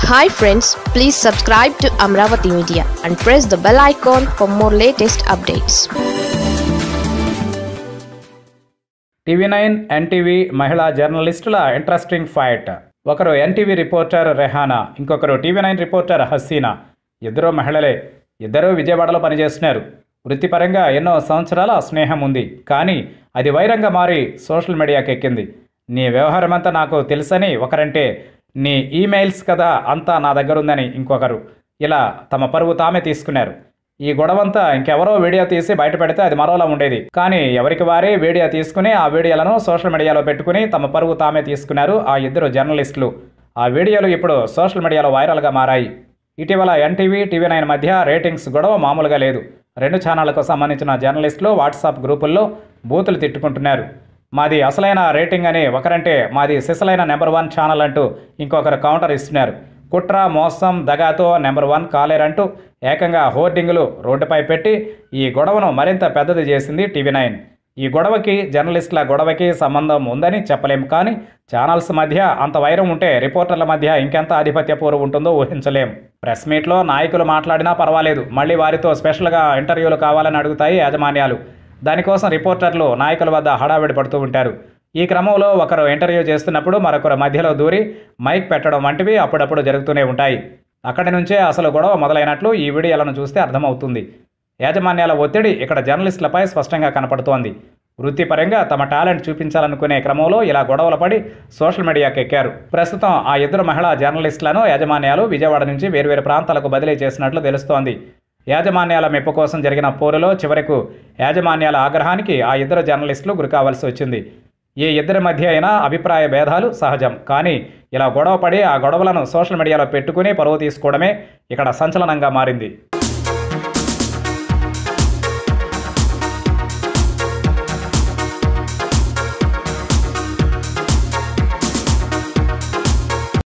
hi friends please subscribe to Amaravati media and press the bell icon for more latest updates TV nine NTV మహిళా జర్నలిస్టుల interesting fight ఒకరు NTV reporter Rehana ఇంకొకరు TV nine reporter Hasina ఇద్దరు మహిళలే ఇద్దరూ విజయవాడలో పనిచేస్తున్నారు వృత్తిపరంగా ఎన్నో సంవత్సరాల స్నేహం ఉంది కానీ అది వైరంగా మారి సోషల్ మీడియాకి ఎక్కింది నీ వ్యవహారం అంతా నాకు తెలుసని ఒకరంటే నీ ఈమెయిల్స్ కదా అంతా నా దగ్గర ఉందని ఇంకొకరు ఇలా తమ పరువు తామే తీసుకున్నారు ఈ గొడవంతా ఇంకెవరో వీడియో తీసి బయట పెడితే అది మరోలా ఉండేది కానీ ఎవరికి వారే వీడియో తీసుకుని ఆ వీడియోలను సోషల్ మీడియాలో పెట్టుకుని తమ పరువు తామే తీసుకున్నారు ఆ ఇద్దరు జర్నలిస్టులు ఆ వీడియోలు ఇప్పుడు సోషల్ మీడియాలో వైరల్గా మారాయి ఇటీవల ఎన్టీవీ టీవీ నైన్ మధ్య రేటింగ్స్ గొడవ మామూలుగా లేదు రెండు ఛానళ్లకు సంబంధించిన జర్నలిస్టులు వాట్సాప్ గ్రూపుల్లో బూతులు తిట్టుకుంటున్నారు మాది అసలైన రేటింగ్ అని ఒకరంటే మాది సిసలైన నెంబర్ వన్ ఛానల్ అంటూ ఇంకొకరు కౌంటర్ ఇస్తున్నారు కుట్ర మోసం దగాతో నెంబర్ వన్ కాలేరంటూ ఏకంగా హోర్డింగులు రోడ్డుపై పెట్టి ఈ గొడవను మరింత పెద్దది చేసింది టీవీ నైన్ ఈ గొడవకి జర్నలిస్టుల గొడవకి సంబంధం ఉందని చెప్పలేం కానీ ఛానల్స్ మధ్య అంత వైరం ఉంటే రిపోర్టర్ల మధ్య ఇంకెంత ఆధిపత్య పూర్వం ఉంటుందో ఊహించలేం ప్రెస్ మీట్లో నాయకులు మాట్లాడినా పర్వాలేదు మళ్ళీ వారితో స్పెషల్గా ఇంటర్వ్యూలు కావాలని అడుగుతాయి యాజమాన్యాలు దానికోసం రిపోర్టర్లు నాయకుల వద్ద హడావిడి పడుతూ ఉంటారు ఈ క్రమంలో ఒకరు ఇంటర్వ్యూ చేస్తున్నప్పుడు మరొకరు మధ్యలో దూరి మైక్ పెట్టడం వంటివి అప్పుడప్పుడు జరుగుతూనే ఉంటాయి అక్కడి నుంచే అసలు గొడవ మొదలైనట్లు ఈ వీడియోలను చూస్తే అర్థమవుతుంది యాజమాన్యాల ఒత్తిడి ఇక్కడ జర్నలిస్టులపై స్పష్టంగా కనపడుతోంది వృత్తిపరంగా తమ టాలెంట్ చూపించాలనుకునే క్రమంలో ఇలా గొడవలు పడి సోషల్ మీడియాకి ఎక్కారు ప్రస్తుతం ఆ ఇద్దరు మహిళా జర్నలిస్టులను యాజమాన్యాలు విజయవాడ నుంచి వేర్వేరు ప్రాంతాలకు బదిలీ చేసినట్లు తెలుస్తోంది యాజమాన్యాల మెప్పు కోసం జరిగిన పోరులో చివరకు యాజమాన్యాల ఆగ్రహానికి ఆ ఇద్దరు జర్నలిస్టులు గురికావాల్సి వచ్చింది ఈ ఇద్దరి మధ్య అయినా అభిప్రాయ భేదాలు సహజం కానీ ఇలా గొడవపడి ఆ గొడవలను సోషల్ మీడియాలో పెట్టుకుని పరువు తీసుకోవడమే ఇక్కడ సంచలనంగా మారింది